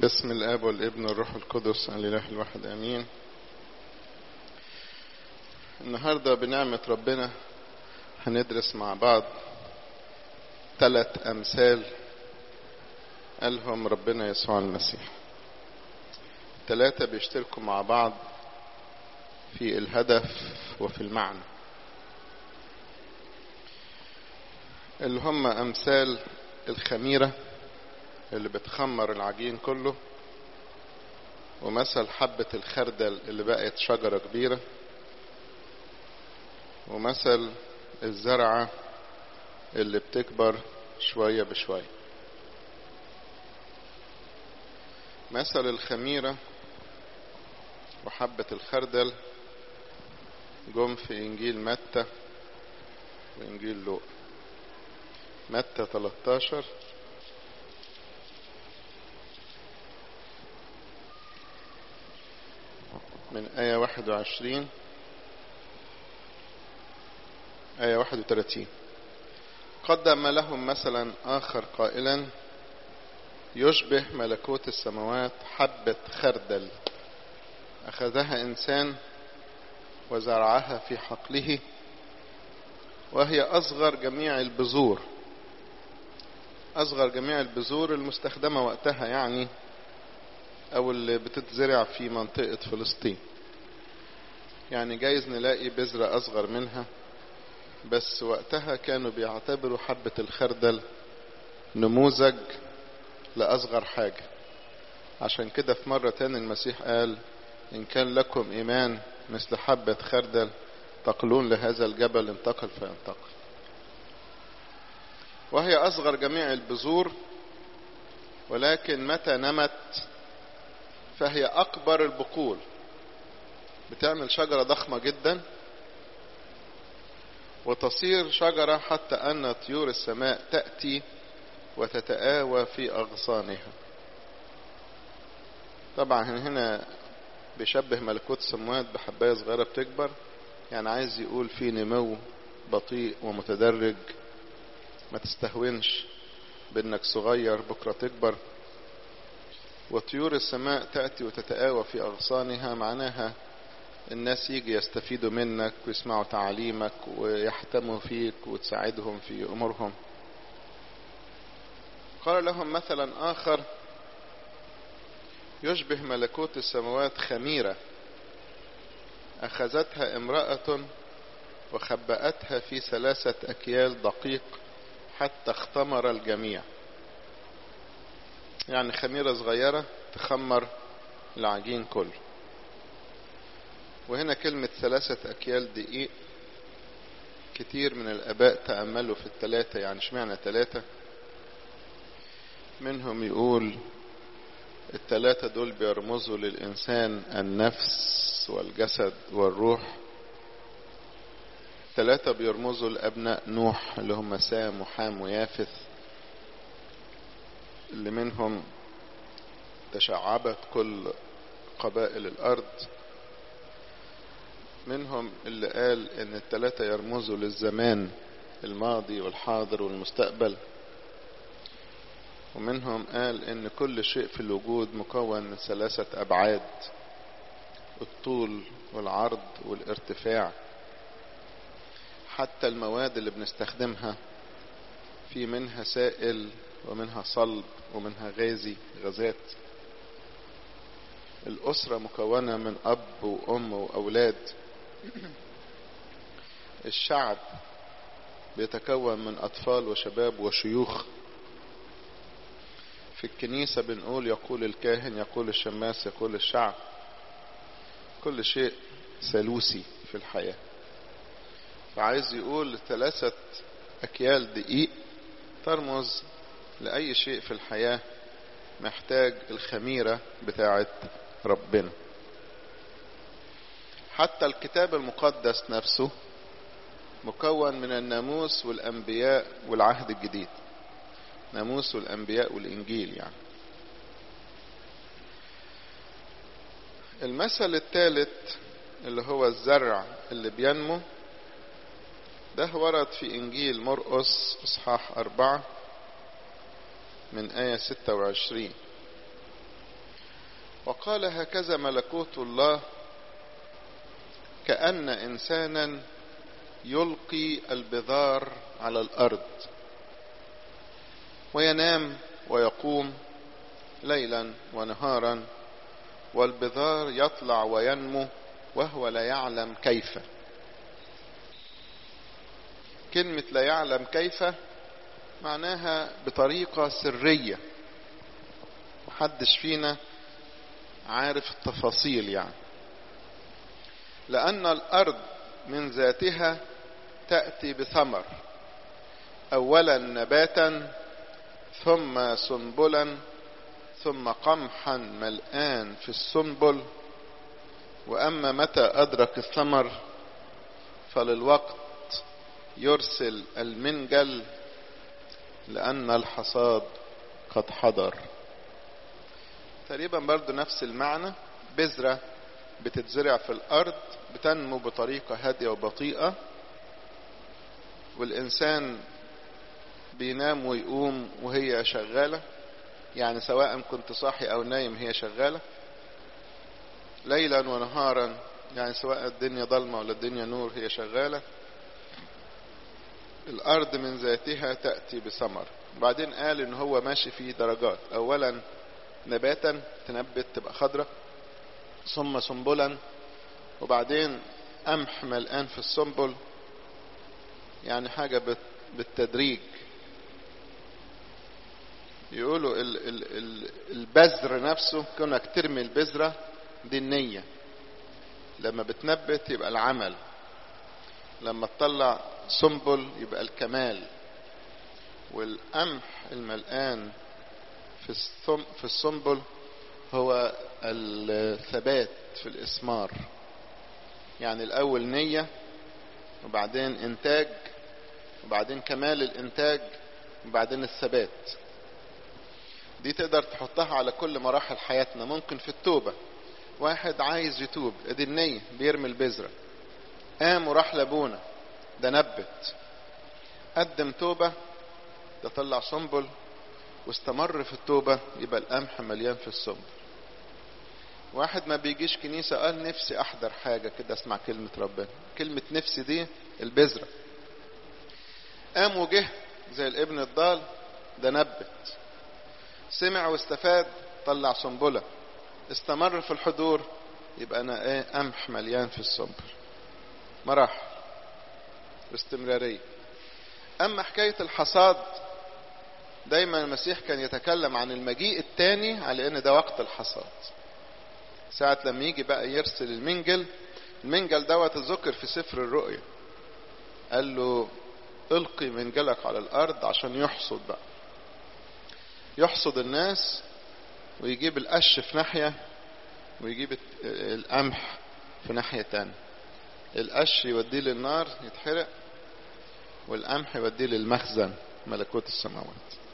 باسم الاب والابن والروح القدس الاله الواحد امين النهارده بنعمه ربنا هندرس مع بعض ثلاث امثال قالهم ربنا يسوع المسيح ثلاثه بيشتركوا مع بعض في الهدف وفي المعنى اللي هم امثال الخميره اللي بتخمر العجين كله ومثل حبة الخردل اللي بقت شجرة كبيرة ومثل الزرعة اللي بتكبر شوية بشوية مثل الخميرة وحبة الخردل جم في إنجيل متى وإنجيل لوقا متى 13 من آية 21 آية 31 قدم لهم مثلا آخر قائلا يشبه ملكوت السماوات حبة خردل أخذها إنسان وزرعها في حقله وهي أصغر جميع البذور أصغر جميع البذور المستخدمة وقتها يعني او اللي بتتزرع في منطقة فلسطين يعني جايز نلاقي بذرة اصغر منها بس وقتها كانوا بيعتبروا حبة الخردل نموذج لأصغر حاجة عشان كده في مرة تاني المسيح قال إن كان لكم إيمان مثل حبة خردل تقلون لهذا الجبل انتقل فينتقل وهي أصغر جميع البذور ولكن متى نمت فهي أكبر البقول بتعمل شجرة ضخمة جدا وتصير شجرة حتى أن طيور السماء تأتي وتتآوى في أغصانها طبعا هنا بيشبه ملكوت السماوات بحباية صغيرة بتكبر يعني عايز يقول في نمو بطيء ومتدرج ما تستهونش بانك صغير بكرة تكبر وطيور السماء تأتي وتتآوى في أغصانها معناها الناس يجي يستفيدوا منك ويسمعوا تعاليمك ويحتموا فيك وتساعدهم في أمورهم قال لهم مثلا آخر يشبه ملكوت السماوات خميرة أخذتها امرأة وخبأتها في ثلاثة أكيال دقيق حتى اختمر الجميع يعني خميرة صغيرة تخمر العجين كله وهنا كلمة ثلاثة أكيال دقيق كتير من الآباء تأملوا في الثلاثة يعني اشمعنى ثلاثة منهم يقول الثلاثة دول بيرمزوا للإنسان النفس والجسد والروح ثلاثة بيرمزوا لأبناء نوح اللي هم سام وحام ويافث اللي منهم تشعبت كل قبائل الأرض منهم اللي قال ان الثلاثة يرمزوا للزمان الماضي والحاضر والمستقبل ومنهم قال ان كل شيء في الوجود مكون من ثلاثة ابعاد الطول والعرض والارتفاع حتى المواد اللي بنستخدمها في منها سائل ومنها صلب ومنها غازي غازات الأسرة مكونة من أب وأم وأولاد الشعب بيتكون من أطفال وشباب وشيوخ في الكنيسة بنقول يقول الكاهن يقول الشماس يقول الشعب كل شيء ثالوثي في الحياة فعايز يقول ثلاثة أكيال دقيق ترمز لأي شيء في الحياة محتاج الخميرة بتاعة ربنا حتى الكتاب المقدس نفسه مكون من الناموس والأنبياء والعهد الجديد ناموس والأنبياء والإنجيل يعني المثل الثالث اللي هو الزرع اللي بينمو ده ورد في إنجيل مرقس إصحاح أربعة من آية 26 وقال هكذا ملكوت الله كأن إنسانا يلقي البذار على الأرض وينام ويقوم ليلا ونهارا والبذار يطلع وينمو وهو لا يعلم كيف كلمة لا يعلم كيف معناها بطريقة سرية محدش فينا عارف التفاصيل يعني لأن الأرض من ذاتها تأتي بثمر أولا نباتا ثم سنبلا ثم قمحا ملآن في السنبل وأما متى أدرك الثمر فللوقت يرسل المنجل لأن الحصاد قد حضر تقريبا برضو نفس المعنى بذرة بتتزرع في الأرض بتنمو بطريقة هادية وبطيئة والإنسان بينام ويقوم وهي شغالة يعني سواء كنت صاحي أو نايم هي شغالة ليلا ونهارا يعني سواء الدنيا ضلمة ولا الدنيا نور هي شغالة الأرض من ذاتها تأتي بثمر بعدين قال إن هو ماشي في درجات أولا نباتا تنبت تبقى خضرة ثم سنبلا وبعدين قمح ملقان في السنبل يعني حاجة بالتدريج يقولوا ال ال ال البذر نفسه كونك ترمي البذرة دي النية لما بتنبت يبقى العمل لما تطلع سنبل يبقى الكمال والقمح الملقان في في السنبل هو الثبات في الإسمار يعني الأول نية وبعدين إنتاج وبعدين كمال الإنتاج وبعدين الثبات دي تقدر تحطها على كل مراحل حياتنا ممكن في التوبة واحد عايز يتوب ادي النية بيرمي البذرة قام وراح لابونا ده نبت قدم توبة ده طلع سنبل واستمر في التوبة يبقى القمح مليان في السنبل واحد ما بيجيش كنيسة قال نفسي احضر حاجة كده اسمع كلمة ربنا كلمة نفسي دي البذرة قام وجه زي الابن الضال ده نبت سمع واستفاد طلع سنبلة استمر في الحضور يبقى انا ايه قمح مليان في السنبل مراحل واستمرارية اما حكاية الحصاد دايما المسيح كان يتكلم عن المجيء التاني على ان ده وقت الحصاد ساعة لما يجي بقى يرسل المنجل المنجل دوت ذكر في سفر الرؤيا قال له القي منجلك على الارض عشان يحصد بقى يحصد الناس ويجيب القش في ناحية ويجيب القمح في ناحية تانية القش يوديه للنار يتحرق والقمح يوديه للمخزن ملكوت السماوات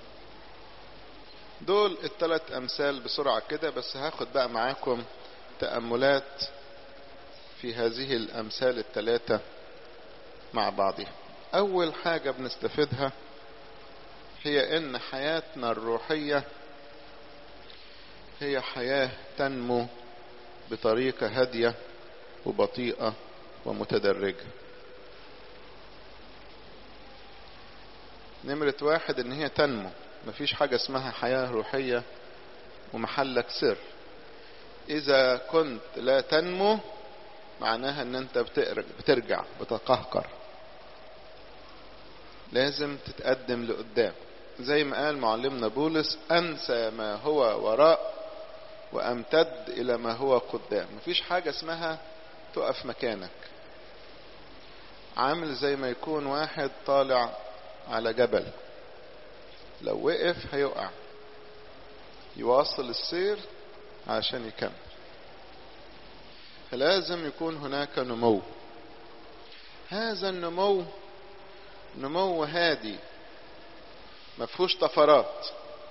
دول الثلاث امثال بسرعة كده بس هاخد بقى معاكم تأملات في هذه الامثال الثلاثة مع بعضها اول حاجة بنستفيدها هي ان حياتنا الروحية هي حياة تنمو بطريقة هادية وبطيئة ومتدرجة نمرة واحد ان هي تنمو مفيش حاجة اسمها حياة روحية ومحلك سر اذا كنت لا تنمو معناها ان انت بترجع بتقهقر لازم تتقدم لقدام زي ما قال معلمنا بولس انسى ما هو وراء وامتد الى ما هو قدام مفيش حاجة اسمها تقف مكانك عامل زي ما يكون واحد طالع على جبل لو وقف هيقع يواصل السير عشان يكمل فلازم يكون هناك نمو هذا النمو نمو هادي ما فيهوش طفرات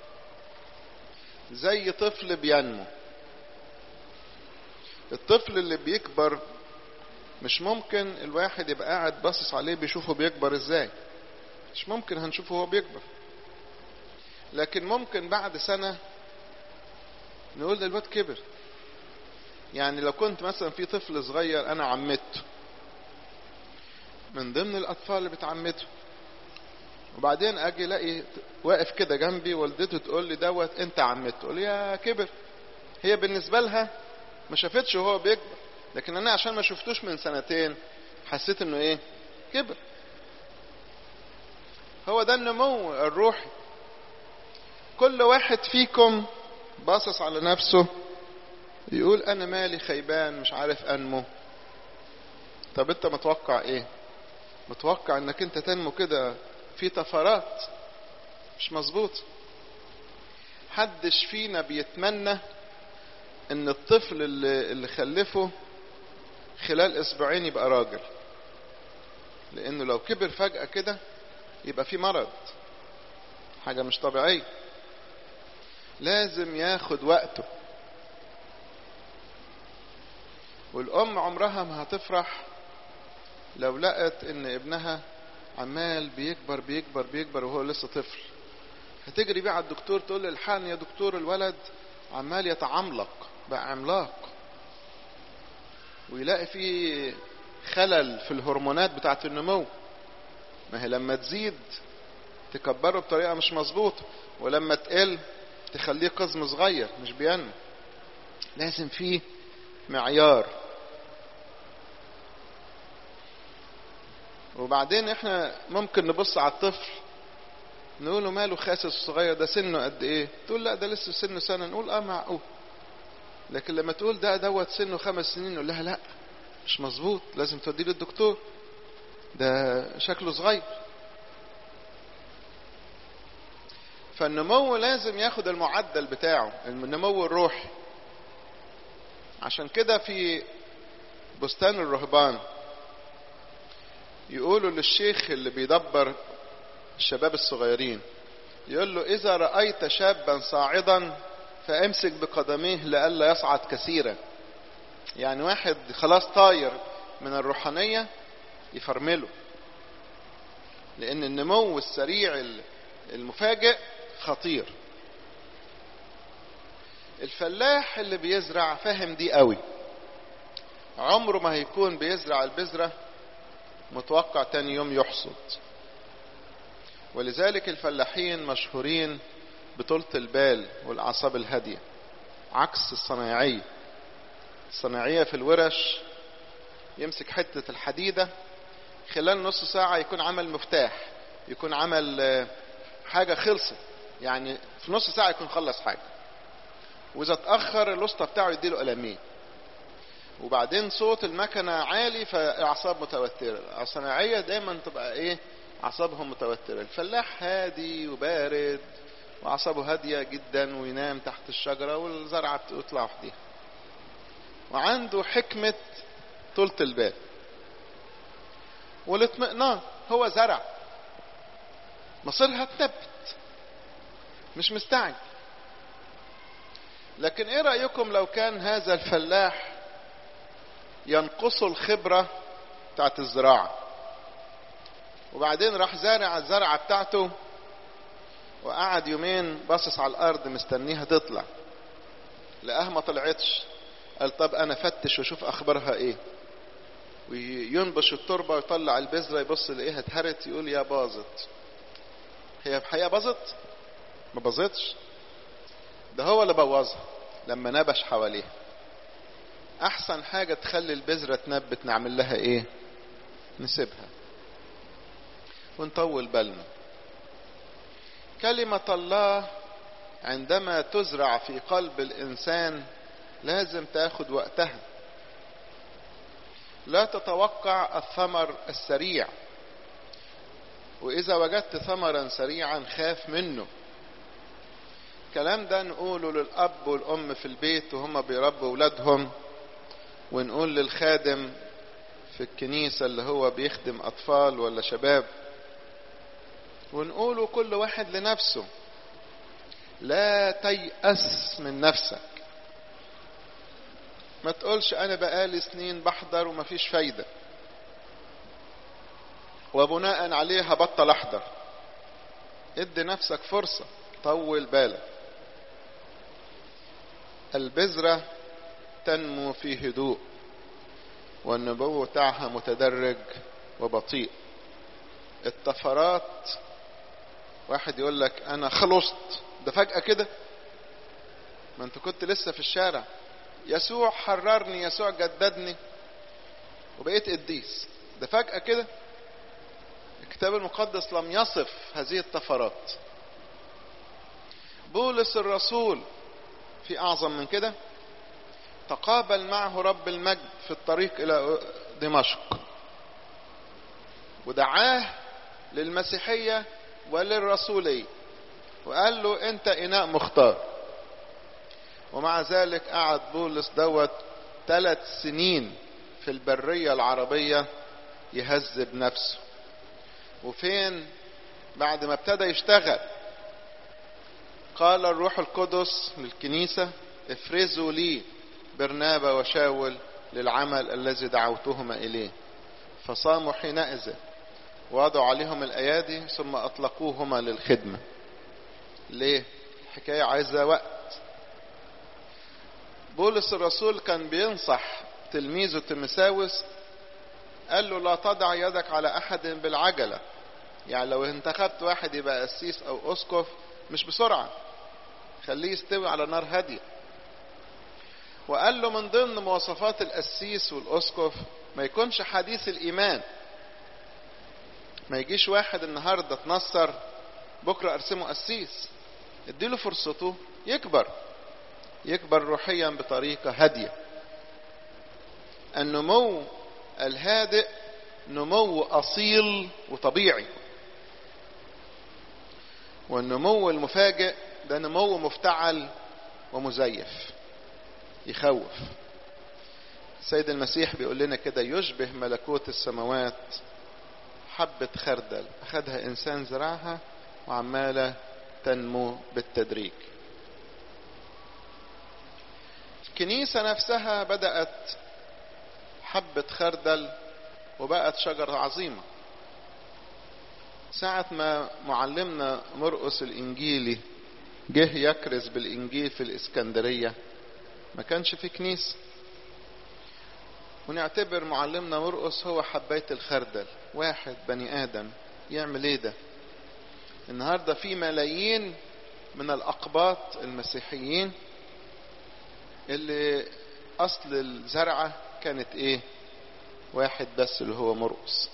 زي طفل بينمو الطفل اللي بيكبر مش ممكن الواحد يبقى قاعد باصص عليه بيشوفه بيكبر ازاي مش ممكن هنشوفه هو بيكبر لكن ممكن بعد سنة نقول ده الواد كبر يعني لو كنت مثلا في طفل صغير انا عمته من ضمن الاطفال اللي بتعمته وبعدين اجي الاقي واقف كده جنبي والدته تقول لي دوت انت عمته تقول يا كبر هي بالنسبه لها ما شافتش وهو بيكبر لكن انا عشان ما شفتوش من سنتين حسيت انه ايه كبر هو ده النمو الروحي كل واحد فيكم باصص على نفسه يقول انا مالي خيبان مش عارف انمو طب انت متوقع ايه متوقع انك انت تنمو كده في طفرات مش مظبوط حدش فينا بيتمنى ان الطفل اللي, اللي خلفه خلال اسبوعين يبقى راجل لانه لو كبر فجأة كده يبقى في مرض حاجة مش طبيعية لازم ياخد وقته والام عمرها ما هتفرح لو لقت ان ابنها عمال بيكبر بيكبر بيكبر وهو لسه طفل هتجري بيه على الدكتور تقول له الحقني يا دكتور الولد عمال يتعملق بقى عملاق ويلاقي فيه خلل في الهرمونات بتاعة النمو ما هي لما تزيد تكبره بطريقة مش مظبوطة ولما تقل تخليه قزم صغير مش بينمو لازم فيه معيار وبعدين احنا ممكن نبص على الطفل نقول له ماله خاسس الصغير ده سنه قد ايه تقول لا ده لسه سنه سنة نقول اه معقول لكن لما تقول ده دوت سنه خمس سنين نقول لها لا مش مظبوط لازم توديه للدكتور ده شكله صغير فالنمو لازم ياخد المعدل بتاعه النمو الروحي عشان كده في بستان الرهبان يقولوا للشيخ اللي بيدبر الشباب الصغيرين يقول له إذا رأيت شابا صاعدا فامسك بقدميه لئلا يصعد كثيرا يعني واحد خلاص طاير من الروحانية يفرمله لأن النمو السريع المفاجئ خطير الفلاح اللي بيزرع فاهم دي قوي عمره ما هيكون بيزرع البذرة متوقع تاني يوم يحصد ولذلك الفلاحين مشهورين بطولة البال والأعصاب الهادية عكس الصنايعية الصنايعية في الورش يمسك حتة الحديدة خلال نص ساعة يكون عمل مفتاح يكون عمل حاجة خلصت يعني في نص ساعة يكون خلص حاجة وإذا اتأخر الوسطى بتاعه يديله قلمين وبعدين صوت المكنة عالي فأعصاب متوترة الصناعية دايما تبقى إيه أعصابهم متوترة الفلاح هادي وبارد وأعصابه هادية جدا وينام تحت الشجرة والزرعة بتطلع وحديها وعنده حكمة طولة البال والاطمئنان هو زرع مصيرها تنبت مش مستعجل لكن ايه رأيكم لو كان هذا الفلاح ينقصه الخبرة بتاعت الزراعة وبعدين راح زارع الزرعة بتاعته وقعد يومين باصص على الارض مستنيها تطلع لقاها ما طلعتش قال طب انا فتش واشوف اخبارها ايه وينبش التربة ويطلع البذرة يبص يلاقيها اتهرت يقول يا باظت هي الحقيقة باظت ما باظتش ده هو اللي بوظها لما نبش حواليها احسن حاجة تخلي البذرة تنبت نعمل لها ايه نسيبها ونطول بالنا كلمة الله عندما تزرع في قلب الانسان لازم تاخد وقتها لا تتوقع الثمر السريع واذا وجدت ثمرا سريعا خاف منه الكلام ده نقوله للاب والام في البيت وهم بيربوا اولادهم ونقول للخادم في الكنيسة اللي هو بيخدم اطفال ولا شباب ونقوله كل واحد لنفسه لا تيأس من نفسك ما تقولش انا بقالي سنين بحضر ومفيش فايدة وبناء عليه هبطل احضر ادي نفسك فرصة طول بالك البذرة تنمو في هدوء والنبوة بتاعها متدرج وبطيء الطفرات واحد يقول لك انا خلصت ده فجأة كده ما انت كنت لسه في الشارع يسوع حررني يسوع جددني وبقيت قديس ده فجأة كده الكتاب المقدس لم يصف هذه الطفرات بولس الرسول في أعظم من كده تقابل معه رب المجد في الطريق إلى دمشق ودعاه للمسيحية وللرسولية وقال له أنت إناء مختار ومع ذلك قعد بولس دوت ثلاث سنين في البرية العربية يهذب نفسه وفين بعد ما ابتدى يشتغل قال الروح القدس للكنيسة افرزوا لي برنابا وشاول للعمل الذي دعوتهما إليه فصاموا حينئذ ووضعوا عليهم الأيادي ثم أطلقوهما للخدمة ليه الحكاية عايزة وقت بولس الرسول كان بينصح تلميذه تيمساوس قال له لا تضع يدك على أحد بالعجلة يعني لو انتخبت واحد يبقى قسيس أو أسقف مش بسرعة خليه يستوي على نار هادية وقال له من ضمن مواصفات القسيس والأسقف ما يكونش حديث الإيمان ما يجيش واحد النهاردة اتنصر بكرة أرسمه قسيس اديله فرصته يكبر يكبر روحيا بطريقة هادية النمو الهادئ نمو أصيل وطبيعي والنمو المفاجئ ده نمو مفتعل ومزيف يخوف السيد المسيح بيقول لنا كده يشبه ملكوت السماوات حبة خردل أخدها إنسان زرعها وعمالة تنمو بالتدريج الكنيسة نفسها بدأت حبة خردل وبقت شجرة عظيمة ساعة ما معلمنا مرقس الإنجيلي جه يكرز بالإنجيل في الإسكندرية ما كانش في كنيسة ونعتبر معلمنا مرقس هو حباية الخردل واحد بني آدم يعمل ايه ده النهاردة في ملايين من الأقباط المسيحيين اللي أصل الزرعة كانت ايه واحد بس اللي هو مرقس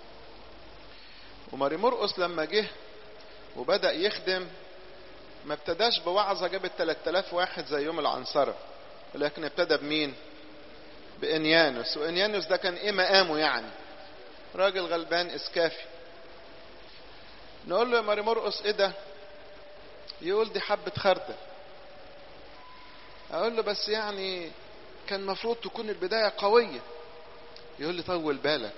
وماري مرقس لما جه وبدأ يخدم ما ابتداش بوعظة جابت 3000 واحد زي يوم العنصرة ولكن ابتدى بمين بإنيانوس وإنيانوس ده كان إيه مقامه يعني راجل غلبان إسكافي نقول له يا ماري مرقس إيه ده يقول دي حبة خردل أقول له بس يعني كان المفروض تكون البداية قوية يقول لي طول بالك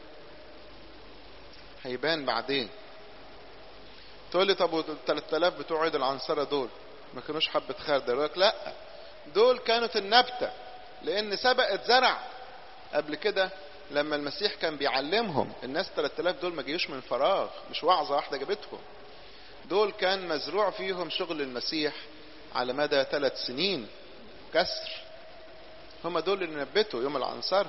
هيبان بعدين تقول لي طب وال 3000 بتوع عيد العنصرة دول ما كانوش حبة خردل يقول لك لا دول كانت النبتة لأن سبقت زرع قبل كده لما المسيح كان بيعلمهم الناس 3000 دول ما جيوش من فراغ مش وعظة واحدة جابتهم دول كان مزروع فيهم شغل المسيح على مدى ثلاث سنين كسر هم دول اللي نبتوا يوم العنصر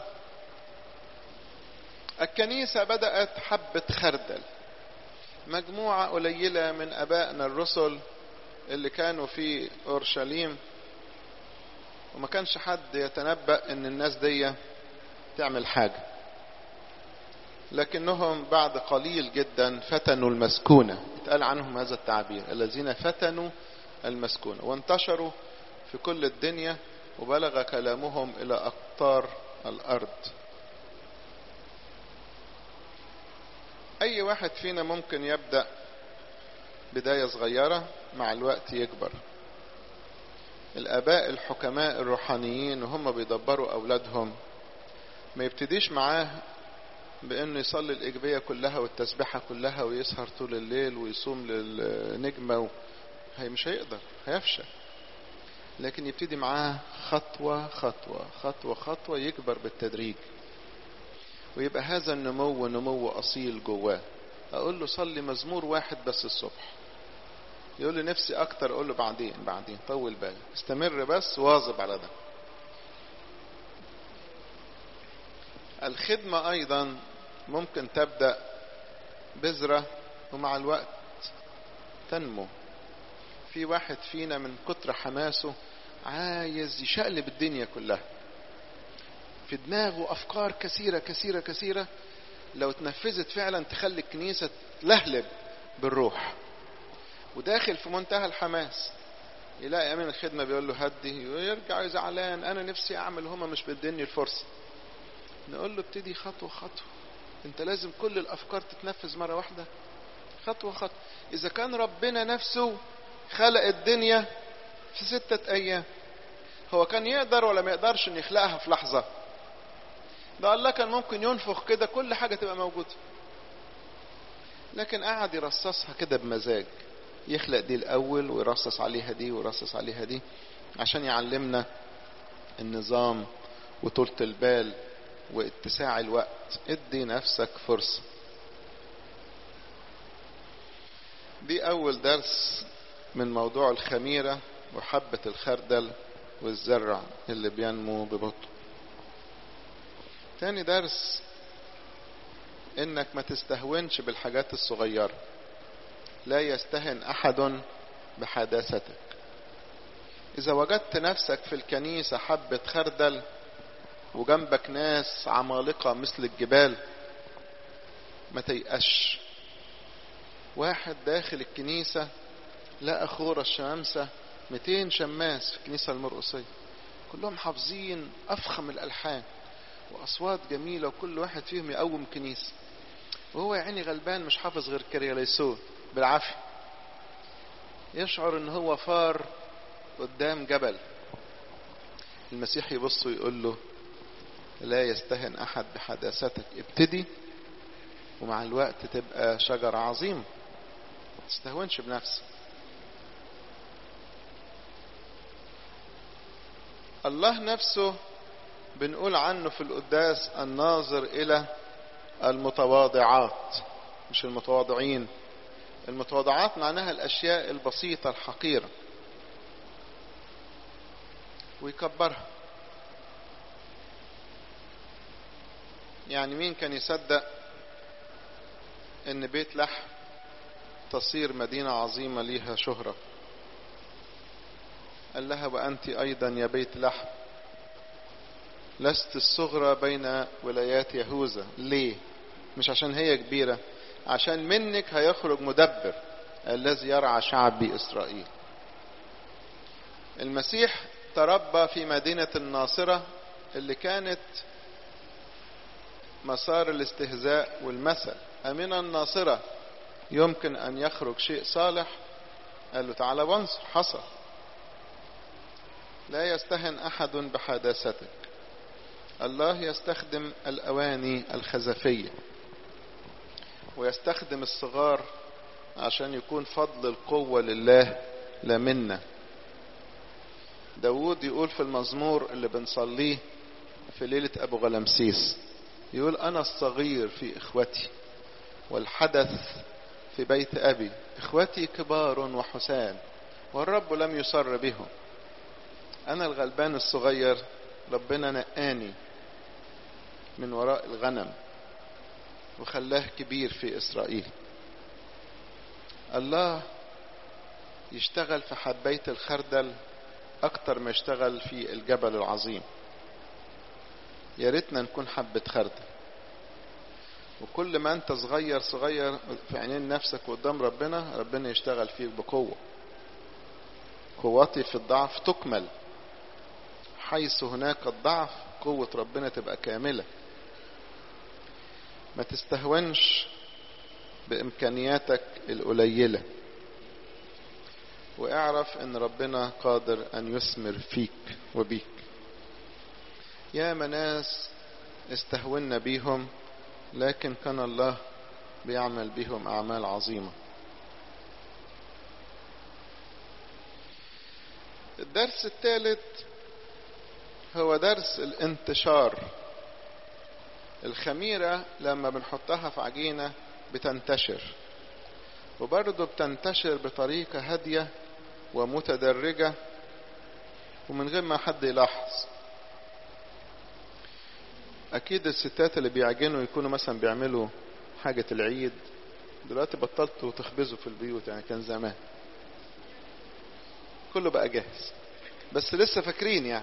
الكنيسة بدأت حبة خردل مجموعة قليلة من أبائنا الرسل اللي كانوا في أورشليم وما كانش حد يتنبأ ان الناس دي تعمل حاجة لكنهم بعد قليل جدا فتنوا المسكونة اتقال عنهم هذا التعبير الذين فتنوا المسكونة وانتشروا في كل الدنيا وبلغ كلامهم إلى أقطار الأرض أي واحد فينا ممكن يبدأ بداية صغيرة مع الوقت يكبر الآباء الحكماء الروحانيين وهم بيدبروا أولادهم ما يبتديش معاه بأنه يصلي الإجبية كلها والتسبيحة كلها ويسهر طول الليل ويصوم للنجمة و... هي مش هيقدر هيفشل لكن يبتدي معاه خطوة خطوة خطوة خطوة يكبر بالتدريج ويبقى هذا النمو نمو أصيل جواه أقول له صلي مزمور واحد بس الصبح يقول لي نفسي اكتر اقول له بعدين بعدين طول بالك استمر بس واظب على ده الخدمة ايضا ممكن تبدأ بذرة ومع الوقت تنمو في واحد فينا من كتر حماسه عايز يشقلب الدنيا كلها في دماغه افكار كثيرة كثيرة كثيرة لو اتنفذت فعلا تخلي الكنيسة تلهلب بالروح وداخل في منتهى الحماس يلاقي امين الخدمه بيقول له هدي ويرجع زعلان انا نفسي اعمل هما مش بيديني الفرصه نقول له ابتدي خطوه خطوه انت لازم كل الافكار تتنفذ مره واحده خطوه خطوه اذا كان ربنا نفسه خلق الدنيا في ستة ايام هو كان يقدر ولا ما يقدرش ان يخلقها في لحظة ده الله كان ممكن ينفخ كده كل حاجة تبقى موجودة لكن قعد يرصصها كده بمزاج يخلق دي الاول ويرصص عليها دي ويرصص عليها دي عشان يعلمنا النظام وطولة البال واتساع الوقت ادي نفسك فرصة دي اول درس من موضوع الخميرة وحبة الخردل والزرع اللي بينمو ببطء تاني درس انك ما تستهونش بالحاجات الصغيرة لا يستهن احد بحداثتك اذا وجدت نفسك في الكنيسة حبة خردل وجنبك ناس عمالقة مثل الجبال ما تيأش واحد داخل الكنيسة لقى خورة الشمامسة 200 شماس في الكنيسة المرقصية كلهم حافظين أفخم الألحان وأصوات جميلة وكل واحد فيهم يقوم كنيسة وهو يا عيني غلبان مش حافظ غير كرياليسون بالعافية يشعر ان هو فار قدام جبل المسيح يبص ويقول له لا يستهن احد بحداثتك ابتدي ومع الوقت تبقى شجرة عظيمة تستهونش بنفسك الله نفسه بنقول عنه في القداس الناظر الى المتواضعات مش المتواضعين المتواضعات معناها الاشياء البسيطة الحقيرة ويكبرها يعني مين كان يصدق ان بيت لحم تصير مدينة عظيمة ليها شهرة قال لها وأنت أيضا يا بيت لحم لست الصغرى بين ولايات يهوذا ليه مش عشان هي كبيرة عشان منك هيخرج مدبر الذي يرعى شعبي إسرائيل المسيح تربى في مدينة الناصرة اللي كانت مسار الاستهزاء والمثل أمين الناصرة يمكن أن يخرج شيء صالح قال له تعالى وانصر حصل لا يستهن أحد بحداثتك الله يستخدم الأواني الخزفية ويستخدم الصغار عشان يكون فضل القوة لله لا منا داود يقول في المزمور اللي بنصليه في ليلة أبو غلمسيس يقول أنا الصغير في إخوتي والحدث في بيت أبي إخوتي كبار وحسان والرب لم يصر بهم أنا الغلبان الصغير ربنا نقاني من وراء الغنم وخلاه كبير في إسرائيل الله يشتغل في حبية الخردل أكتر ما يشتغل في الجبل العظيم يا ريتنا نكون حبة خردل وكل ما انت صغير صغير في عينين نفسك قدام ربنا ربنا يشتغل فيك بقوة قوتي في الضعف تكمل حيث هناك الضعف قوة ربنا تبقى كاملة ما تستهونش بإمكانياتك القليلة واعرف ان ربنا قادر ان يثمر فيك وبيك يا ناس استهونا بيهم لكن كان الله بيعمل بهم اعمال عظيمة الدرس الثالث هو درس الانتشار الخميرة لما بنحطها في عجينة بتنتشر وبرضه بتنتشر بطريقة هادية ومتدرجة ومن غير ما حد يلاحظ أكيد الستات اللي بيعجنوا يكونوا مثلا بيعملوا حاجة العيد دلوقتي بطلتوا تخبزوا في البيوت يعني كان زمان كله بقى جاهز بس لسه فاكرين يعني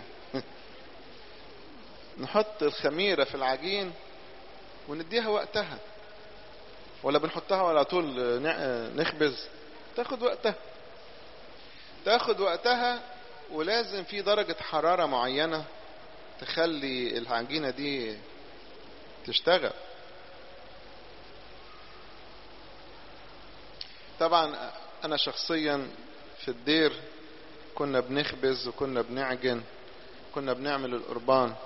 نحط الخميرة في العجين ونديها وقتها ولا بنحطها على طول نخبز تاخد وقتها تاخد وقتها ولازم في درجة حرارة معينة تخلي العجينة دي تشتغل طبعا انا شخصيا في الدير كنا بنخبز وكنا بنعجن كنا بنعمل القربان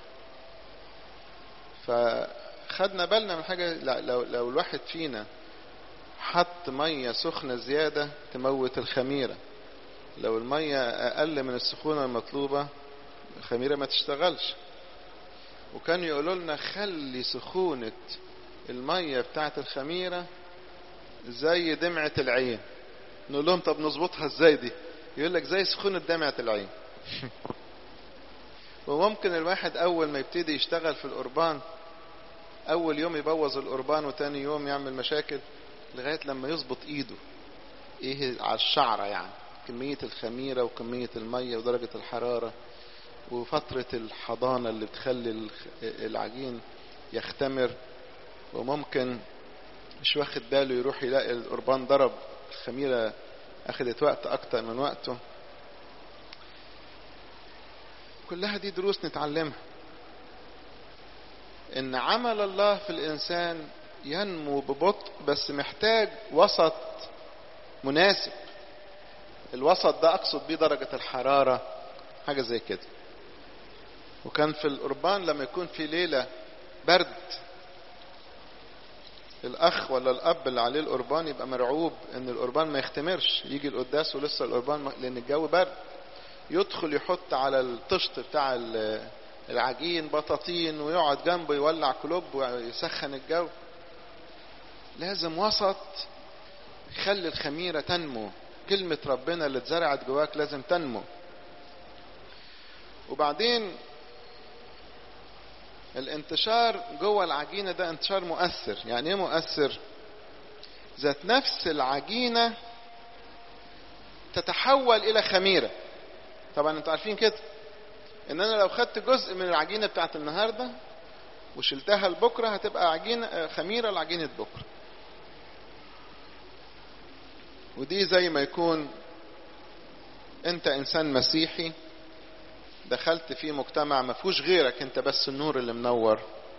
فخدنا بالنا من حاجة لو, لو الواحد فينا حط مية سخنة زيادة تموت الخميرة لو المية أقل من السخونة المطلوبة الخميرة ما تشتغلش وكانوا يقولوا لنا خلي سخونة المية بتاعت الخميرة زي دمعة العين نقول لهم طب نظبطها ازاي دي يقول لك زي سخونة دمعة العين وممكن الواحد اول ما يبتدي يشتغل في القربان اول يوم يبوظ القربان وتاني يوم يعمل مشاكل لغاية لما يظبط ايده ايه على الشعرة يعني كمية الخميرة وكمية المية ودرجة الحرارة وفترة الحضانة اللي بتخلي العجين يختمر وممكن مش واخد باله يروح يلاقي القربان ضرب الخميرة أخذت وقت أكتر من وقته كلها دي دروس نتعلمها إن عمل الله في الإنسان ينمو ببطء بس محتاج وسط مناسب الوسط ده أقصد بيه درجة الحرارة حاجة زي كده وكان في القربان لما يكون في ليلة برد الاخ ولا الاب اللي عليه القربان يبقى مرعوب ان القربان ما يختمرش يجي القداس ولسه القربان لان الجو برد يدخل يحط على الطشت بتاع العجين بطاطين ويقعد جنبه يولع كلوب ويسخن الجو لازم وسط يخلي الخميرة تنمو كلمة ربنا اللي اتزرعت جواك لازم تنمو وبعدين الانتشار جوه العجينة ده انتشار مؤثر يعني ايه مؤثر ذات نفس العجينة تتحول الى خميرة طبعا انتوا عارفين كده ان انا لو خدت جزء من العجينة بتاعت النهاردة وشلتها لبكرة هتبقى عجينة خميرة لعجينة بكرة ودي زي ما يكون انت انسان مسيحي دخلت في مجتمع ما فيهوش غيرك انت بس النور اللي منور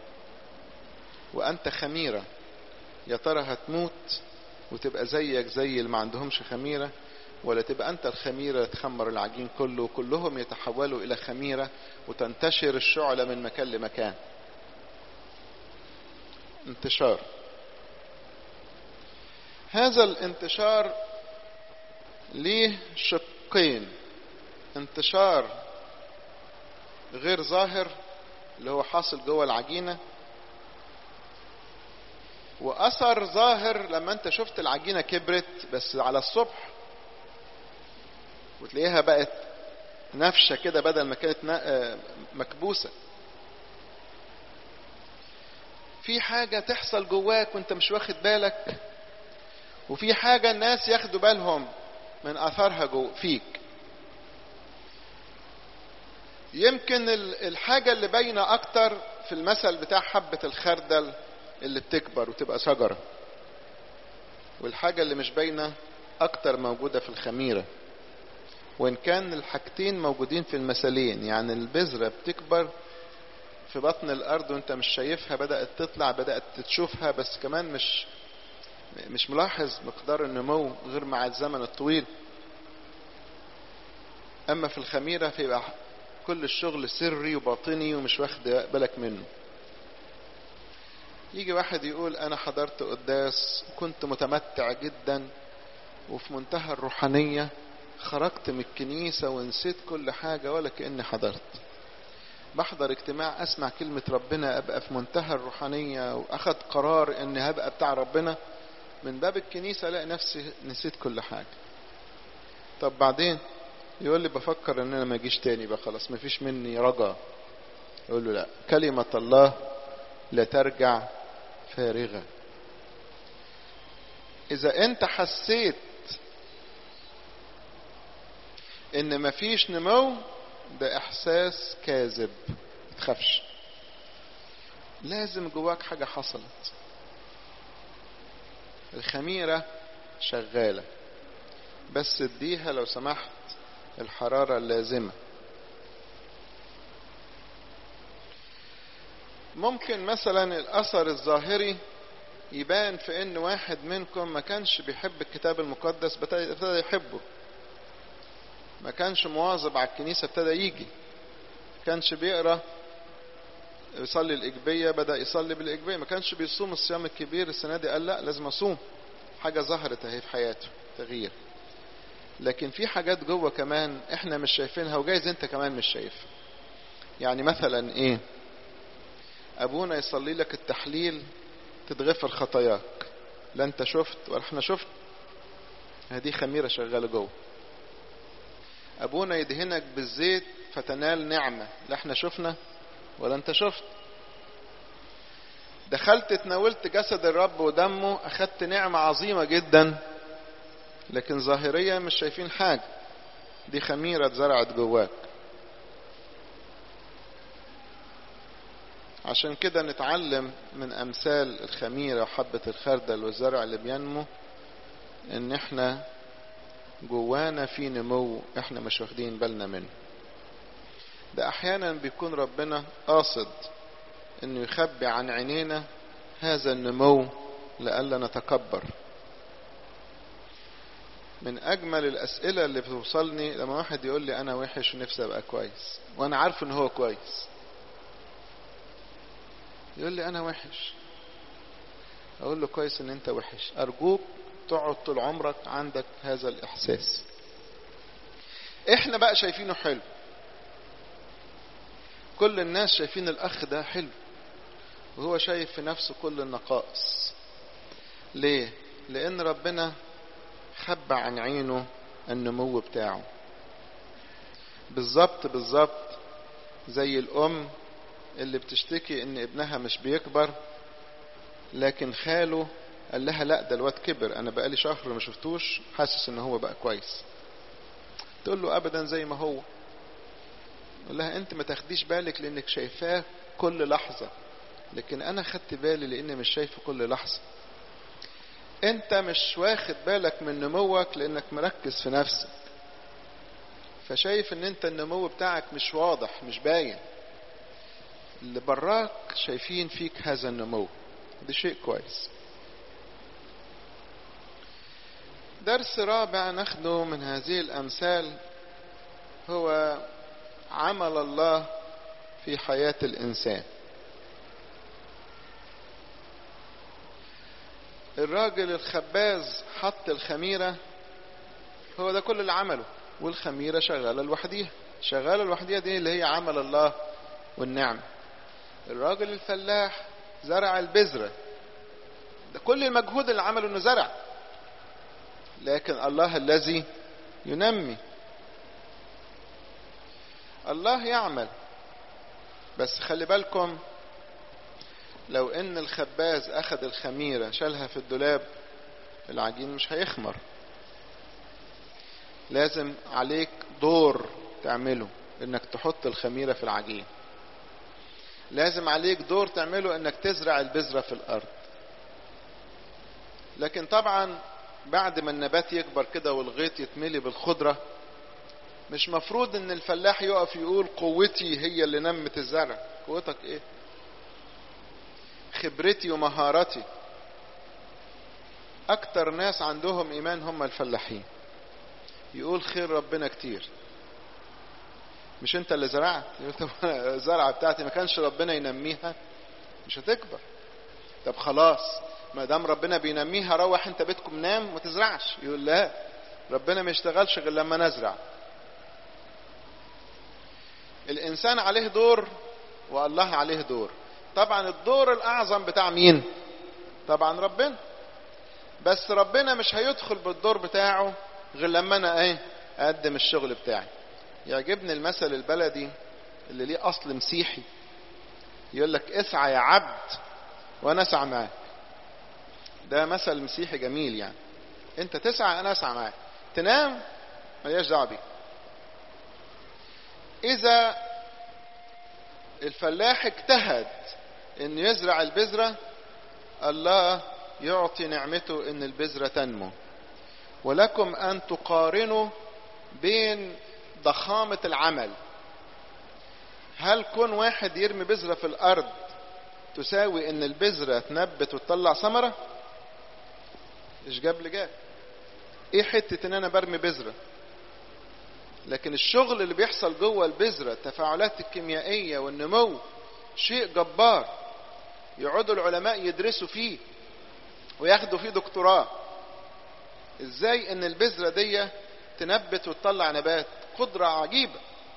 وانت خميرة يا ترى هتموت وتبقى زيك زي اللي ما عندهمش خميرة ولا تبقى انت الخميرة تخمر العجين كله وكلهم يتحولوا الى خميرة وتنتشر الشعلة من مكان لمكان انتشار هذا الانتشار ليه شقين انتشار غير ظاهر اللي هو حاصل جوه العجينة وأثر ظاهر لما أنت شفت العجينة كبرت بس على الصبح وتلاقيها بقت نفشة كده بدل ما كانت مكبوسة في حاجة تحصل جواك وانت مش واخد بالك وفي حاجة الناس ياخدوا بالهم من أثرها جو فيك يمكن الحاجة اللي باينة أكتر في المثل بتاع حبة الخردل اللي بتكبر وتبقى شجرة والحاجة اللي مش باينة أكتر موجودة في الخميرة وإن كان الحاجتين موجودين في المثلين يعني البذرة بتكبر في بطن الأرض وأنت مش شايفها بدأت تطلع بدأت تشوفها بس كمان مش مش ملاحظ مقدار النمو غير مع الزمن الطويل أما في الخميرة فيبقى كل الشغل سري وباطني ومش واخد بالك منه يجي واحد يقول انا حضرت قداس وكنت متمتع جدا وفي منتهى الروحانية خرجت من الكنيسة ونسيت كل حاجة ولا كأني حضرت بحضر اجتماع اسمع كلمة ربنا ابقى في منتهى الروحانية واخد قرار اني هبقى بتاع ربنا من باب الكنيسة الاقي نفسي نسيت كل حاجة طب بعدين يقول لي بفكر ان انا ما اجيش تاني بقى خلاص ما فيش مني رجا يقول له لا كلمة الله لا ترجع فارغة اذا انت حسيت ان مفيش نمو ده احساس كاذب متخافش لازم جواك حاجة حصلت الخميرة شغالة بس اديها لو سمحت الحرارة اللازمة ممكن مثلا الاثر الظاهري يبان في ان واحد منكم ما كانش بيحب الكتاب المقدس ابتدى يحبه ما كانش مواظب على الكنيسة ابتدى يجي ما كانش بيقرأ يصلي الإجبية بدأ يصلي بالإجبية ما كانش بيصوم الصيام الكبير السنة دي قال لا لازم أصوم حاجة ظهرت اهي في حياته تغيير لكن في حاجات جوه كمان احنا مش شايفينها وجايز انت كمان مش شايفها يعني مثلا ايه ابونا يصلي لك التحليل تتغفر خطاياك لا انت شفت ولا احنا شفت هذه خميرة شغالة جوه ابونا يدهنك بالزيت فتنال نعمة لا احنا شفنا ولا انت شفت دخلت تناولت جسد الرب ودمه اخدت نعمة عظيمة جدا لكن ظاهريا مش شايفين حاجة دي خميرة اتزرعت جواك عشان كده نتعلم من امثال الخميرة وحبة الخردل والزرع اللي بينمو ان احنا جوانا في نمو احنا مش واخدين بالنا منه ده احيانا بيكون ربنا قاصد انه يخبي عن عينينا هذا النمو لئلا نتكبر من اجمل الاسئلة اللي بتوصلني لما واحد يقول لي انا وحش ونفسي ابقى كويس وانا عارف ان هو كويس يقول لي انا وحش اقول له كويس ان انت وحش ارجوك تقعد طول عمرك عندك هذا الاحساس احنا بقى شايفينه حلو كل الناس شايفين الاخ ده حلو وهو شايف في نفسه كل النقائص ليه لان ربنا خبى عن عينه النمو بتاعه بالظبط بالظبط زي الام اللي بتشتكي ان ابنها مش بيكبر لكن خاله قال لها لا ده الواد كبر انا بقالي شهر ما شفتوش حاسس ان هو بقى كويس تقول له ابدا زي ما هو يقول لها انت ما تاخديش بالك لانك شايفاه كل لحظة لكن انا خدت بالي لاني مش شايفه كل لحظة انت مش واخد بالك من نموك لانك مركز في نفسك فشايف ان انت النمو بتاعك مش واضح مش باين اللي براك شايفين فيك هذا النمو ده شيء كويس درس رابع ناخده من هذه الامثال هو عمل الله في حياة الانسان الراجل الخباز حط الخميرة هو ده كل اللي عمله والخميرة شغالة لوحديها شغالة لوحديها دي اللي هي عمل الله والنعمة الراجل الفلاح زرع البذرة ده كل المجهود اللي عمله انه زرع لكن الله الذي ينمي الله يعمل بس خلي بالكم لو ان الخباز اخذ الخميرة شالها في الدولاب العجين مش هيخمر لازم عليك دور تعمله انك تحط الخميرة في العجين لازم عليك دور تعمله انك تزرع البذرة في الارض لكن طبعا بعد ما النبات يكبر كده والغيط يتملي بالخضرة مش مفروض ان الفلاح يقف يقول قوتي هي اللي نمت الزرع قوتك ايه خبرتي ومهارتي اكتر ناس عندهم ايمان هم الفلاحين يقول خير ربنا كتير مش انت اللي زرعت يقول طب الزرعه بتاعتي ما كانش ربنا ينميها مش هتكبر طب خلاص ما دام ربنا بينميها روح انت بيتكم نام وما تزرعش يقول لا ربنا ما يشتغلش غير لما نزرع الانسان عليه دور والله عليه دور طبعا الدور الاعظم بتاع مين طبعا ربنا بس ربنا مش هيدخل بالدور بتاعه غير لما انا ايه اقدم الشغل بتاعي يعجبني المثل البلدي اللي ليه اصل مسيحي يقول لك اسعى يا عبد وانا اسعى معاك ده مثل مسيحي جميل يعني انت تسعى انا اسعى معاك تنام ملياش دعوه بيك اذا الفلاح اجتهد انه يزرع البذره الله يعطي نعمته ان البذره تنمو ولكم ان تقارنوا بين ضخامه العمل هل كون واحد يرمي بذره في الارض تساوي ان البذره تنبت وتطلع ثمره ايش جاب لي جاب ايه حته ان انا برمي بذره لكن الشغل اللي بيحصل جوه البذره التفاعلات الكيميائيه والنمو شيء جبار يقعدوا العلماء يدرسوا فيه وياخدوا فيه دكتوراه ازاي ان البذره دي تنبت وتطلع نبات قدره عجيبه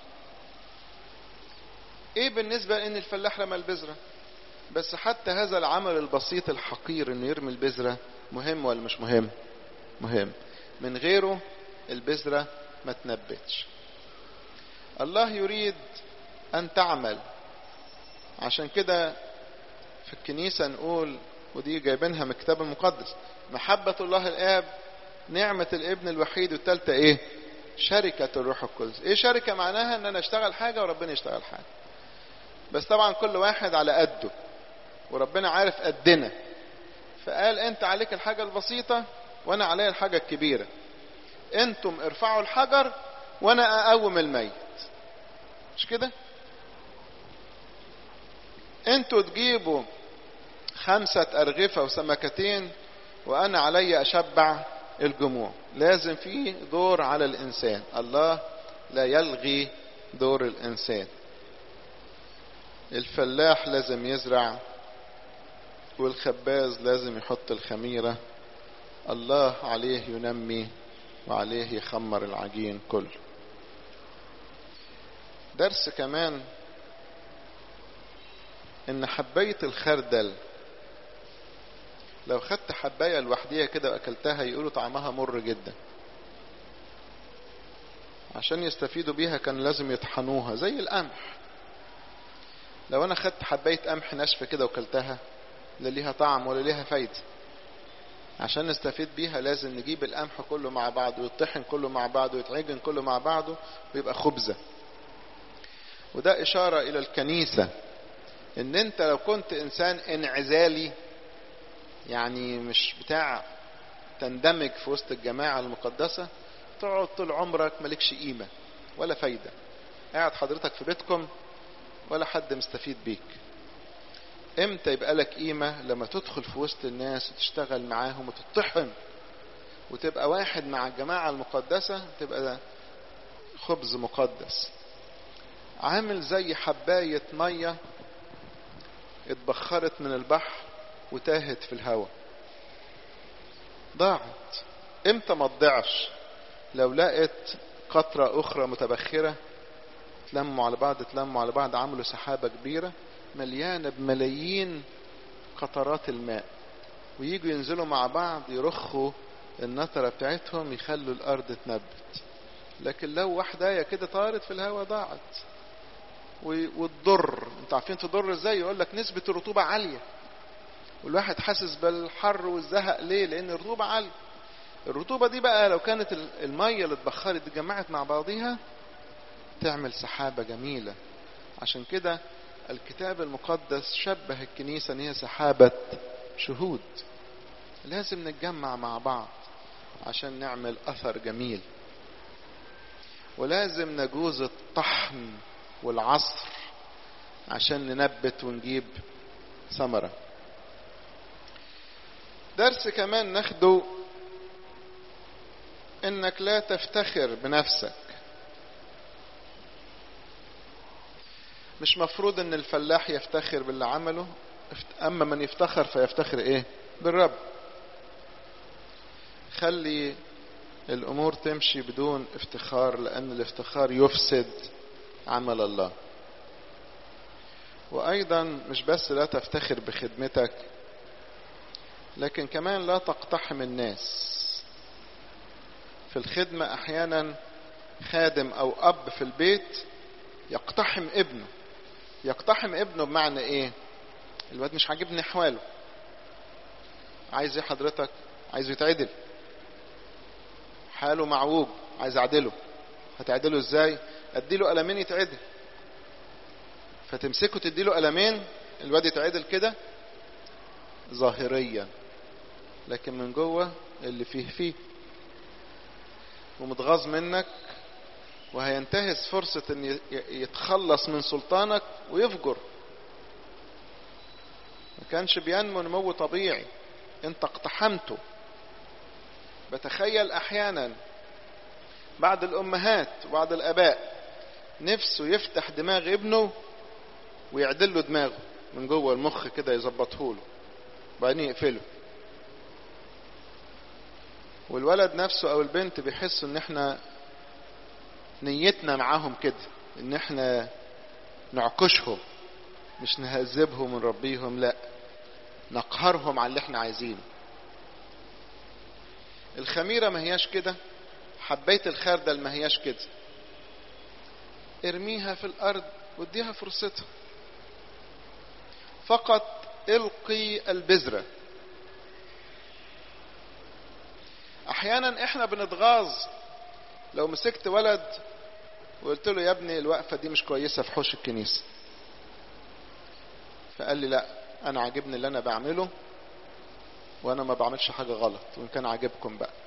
ايه بالنسبه لان الفلاح رمى البذره بس حتى هذا العمل البسيط الحقير انه يرمي البذره مهم ولا مش مهم مهم من غيره البذره ما تنبتش الله يريد ان تعمل عشان كده في الكنيسه نقول ودي جايبينها من الكتاب المقدس محبه الله الاب نعمه الابن الوحيد والثالثه ايه شركه الروح القدس ايه شركه معناها ان انا اشتغل حاجه وربنا يشتغل حاجه بس طبعا كل واحد على قده وربنا عارف قدنا فقال انت عليك الحاجة البسيطة وانا عليا الحاجة الكبيرة انتم ارفعوا الحجر وانا اقوم الميت مش كده انتوا تجيبوا خمسة ارغفة وسمكتين وانا علي اشبع الجموع لازم في دور على الانسان الله لا يلغي دور الانسان الفلاح لازم يزرع والخباز لازم يحط الخميرة الله عليه ينمي وعليه يخمر العجين كله درس كمان ان حباية الخردل لو خدت حباية لوحديها كده واكلتها يقولوا طعمها مر جدا عشان يستفيدوا بيها كان لازم يطحنوها زي القمح لو انا خدت حباية قمح ناشفة كده وكلتها لا ليها طعم ولا ليها فايدة عشان نستفيد بيها لازم نجيب القمح كله مع بعض ويطحن كله مع بعض ويتعجن كله مع بعضه ويبقى خبزة وده إشارة إلى الكنيسة إن أنت لو كنت إنسان انعزالي يعني مش بتاع تندمج في وسط الجماعة المقدسة تقعد طول عمرك مالكش قيمة ولا فايدة قاعد حضرتك في بيتكم ولا حد مستفيد بيك امتى يبقى لك قيمة لما تدخل في وسط الناس وتشتغل معاهم وتطحن وتبقى واحد مع الجماعة المقدسة تبقى ده خبز مقدس عامل زي حباية مية اتبخرت من البحر وتاهت في الهواء ضاعت امتى ما تضيعش لو لقت قطرة اخرى متبخرة تلموا على بعض تلموا على بعض عملوا سحابة كبيرة مليانة بملايين قطرات الماء ويجوا ينزلوا مع بعض يرخوا النطرة بتاعتهم يخلوا الأرض تنبت لكن لو واحدة كده طارت في الهواء ضاعت وتضر انتوا عارفين تضر ازاي يقول لك نسبة الرطوبة عالية والواحد حاسس بالحر والزهق ليه لان الرطوبة عالية الرطوبة دي بقى لو كانت المية اللي اتبخرت اتجمعت مع بعضيها تعمل سحابة جميلة عشان كده الكتاب المقدس شبه الكنيسة ان هي سحابة شهود لازم نتجمع مع بعض عشان نعمل اثر جميل ولازم نجوز الطحن والعصر عشان ننبت ونجيب ثمرة درس كمان ناخده انك لا تفتخر بنفسك مش مفروض ان الفلاح يفتخر باللي عمله اما من يفتخر فيفتخر ايه بالرب خلي الامور تمشي بدون افتخار لان الافتخار يفسد عمل الله وايضا مش بس لا تفتخر بخدمتك لكن كمان لا تقتحم الناس في الخدمة أحيانا خادم أو أب في البيت يقتحم ابنه يقتحم ابنه بمعنى إيه الواد مش عاجبني أحواله عايز إيه حضرتك عايزه يتعدل حاله معوج عايز أعدله هتعدله إزاي أديله قلمين يتعدل فتمسكه تديله قلمين الواد يتعدل كده ظاهريا لكن من جوه اللي فيه فيه ومتغاظ منك وهينتهز فرصة ان يتخلص من سلطانك ويفجر ما كانش بينمو نمو طبيعي انت اقتحمته بتخيل احيانا بعض الامهات وبعض الاباء نفسه يفتح دماغ ابنه ويعدل له دماغه من جوه المخ كده يظبطه له وبعدين يقفله والولد نفسه او البنت بيحسوا ان احنا نيتنا معاهم كده ان احنا نعكشهم مش نهذبهم ونربيهم لا نقهرهم على اللي احنا عايزينه الخميرة ما هياش كده حبيت الخردل ما هياش كده ارميها في الارض واديها فرصتها فقط القي البذرة احيانا احنا بنتغاظ لو مسكت ولد وقلت له يا ابني الوقفة دي مش كويسة في حوش الكنيسة فقال لي لا انا عاجبني اللي انا بعمله وانا ما بعملش حاجة غلط وان كان عاجبكم بقى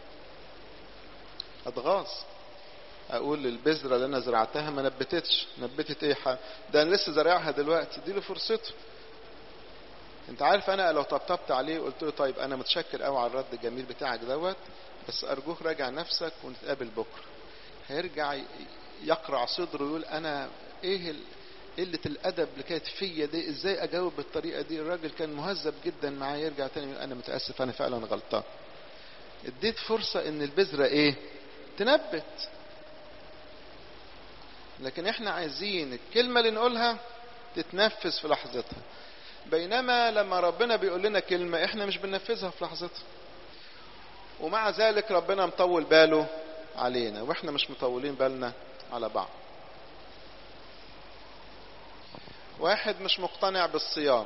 اتغاظ اقول البذرة اللي انا زرعتها ما نبتتش نبتت ايه حق. ده انا لسه زارعها دلوقتي اديله فرصته انت عارف انا لو طبطبت عليه وقلت له طيب انا متشكر قوي على الرد الجميل بتاعك دوت بس ارجوك راجع نفسك ونتقابل بكره هيرجع يقرع صدره ويقول انا ايه قلة الأدب اللي كانت فيا دي ازاي أجاوب بالطريقة دي الراجل كان مهذب جدا معايا يرجع تاني يقول أنا متأسف أنا فعلا غلطان اديت فرصة إن البذرة إيه تنبت لكن احنا عايزين الكلمة اللي نقولها تتنفذ في لحظتها بينما لما ربنا بيقول لنا كلمة احنا مش بننفذها في لحظتها ومع ذلك ربنا مطول باله علينا واحنا مش مطولين بالنا على بعض واحد مش مقتنع بالصيام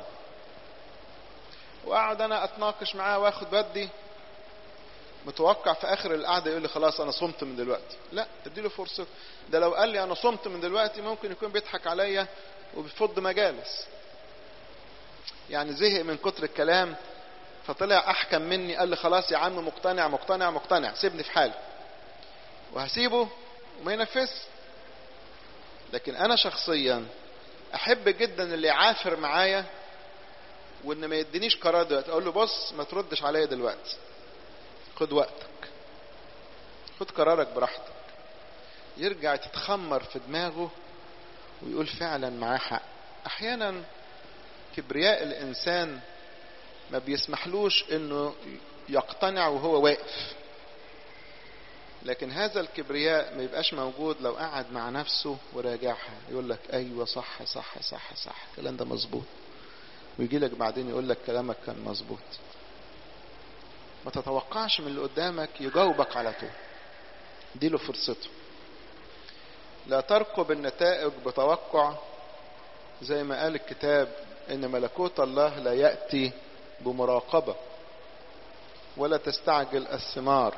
واقعد انا اتناقش معاه واخد بدي متوقع في اخر القعده يقول لي خلاص انا صمت من دلوقتي لا اديله فرصه ده لو قال لي انا صمت من دلوقتي ممكن يكون بيضحك عليا وبيفض مجالس يعني زهق من كتر الكلام فطلع احكم مني قال لي خلاص يا عم مقتنع مقتنع مقتنع سيبني في حالي وهسيبه وما ينفذش لكن انا شخصيا احب جدا اللي يعافر معايا وان ما يدينيش قرار دلوقتي اقول له بص ما تردش عليا دلوقتي خد وقتك خد قرارك براحتك يرجع تتخمر في دماغه ويقول فعلا معاه حق احيانا كبرياء الانسان ما بيسمحلوش انه يقتنع وهو واقف لكن هذا الكبرياء ما يبقاش موجود لو قعد مع نفسه وراجعها يقول لك ايوه صح صح صح صح الكلام ده مظبوط ويجي لك بعدين يقول لك كلامك كان مظبوط ما تتوقعش من اللي قدامك يجاوبك على طول اديله فرصته لا ترقب النتائج بتوقع زي ما قال الكتاب ان ملكوت الله لا ياتي بمراقبه ولا تستعجل الثمار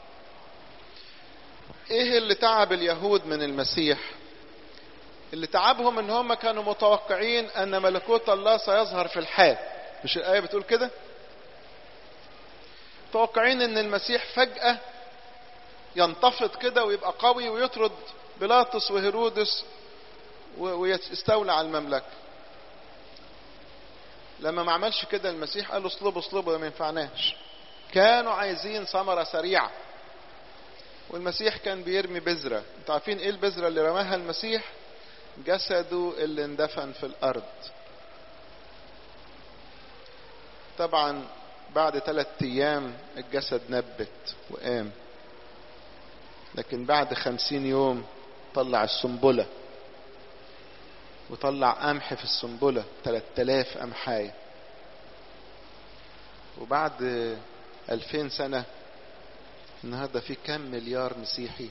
ايه اللي تعب اليهود من المسيح اللي تعبهم ان هم كانوا متوقعين ان ملكوت الله سيظهر في الحال مش الايه بتقول كده متوقعين ان المسيح فجاه ينتفض كده ويبقى قوي ويطرد بيلاطس وهيرودس ويستولى على المملكه لما ما عملش كده المسيح قال له اصلبوا اصلبوا ما ينفعناش كانوا عايزين ثمره سريعه والمسيح كان بيرمي بذرة انتوا عارفين ايه البذرة اللي رماها المسيح جسده اللي اندفن في الارض طبعا بعد ثلاثة ايام الجسد نبت وقام لكن بعد خمسين يوم طلع السنبلة وطلع قمح في السنبلة ثلاثة آلاف قمحاية وبعد ألفين سنة النهاردة في كم مليار مسيحي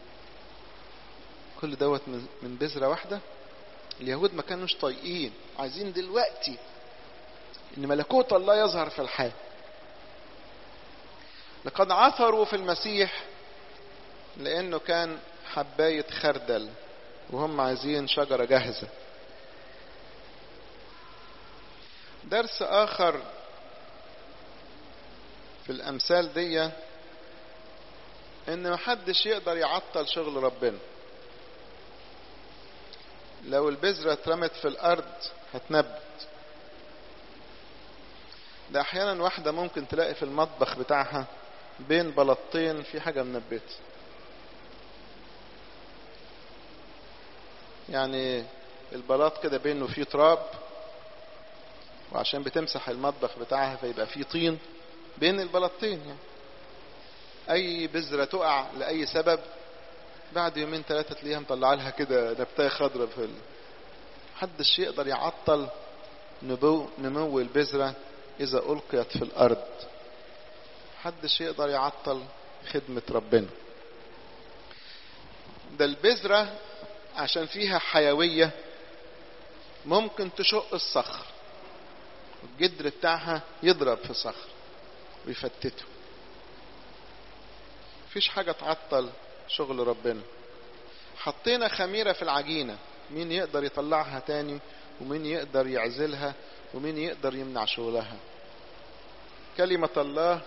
كل دوت من بذرة واحدة اليهود ما كانوش طايقين عايزين دلوقتي ان ملكوت الله يظهر في الحياة لقد عثروا في المسيح لانه كان حباية خردل وهم عايزين شجرة جاهزة درس اخر في الامثال دي ان محدش يقدر يعطل شغل ربنا لو البذرة اترمت في الارض هتنبت ده احيانا واحدة ممكن تلاقي في المطبخ بتاعها بين بلطين في حاجة منبتة يعني البلاط كده بينه فيه تراب وعشان بتمسح المطبخ بتاعها فيبقى فيه طين بين البلاطين يعني اي بذرة تقع لأي سبب بعد يومين ثلاثة تلاقيها مطلع لها كده نبتاية خضراء في ال... محدش يقدر يعطل نبو نمو البذرة إذا ألقيت في الأرض محدش يقدر يعطل خدمة ربنا ده البذرة عشان فيها حيوية ممكن تشق الصخر الجدر بتاعها يضرب في صخر ويفتته مفيش حاجة تعطل شغل ربنا حطينا خميرة في العجينة مين يقدر يطلعها تاني ومين يقدر يعزلها ومين يقدر يمنع شغلها كلمة الله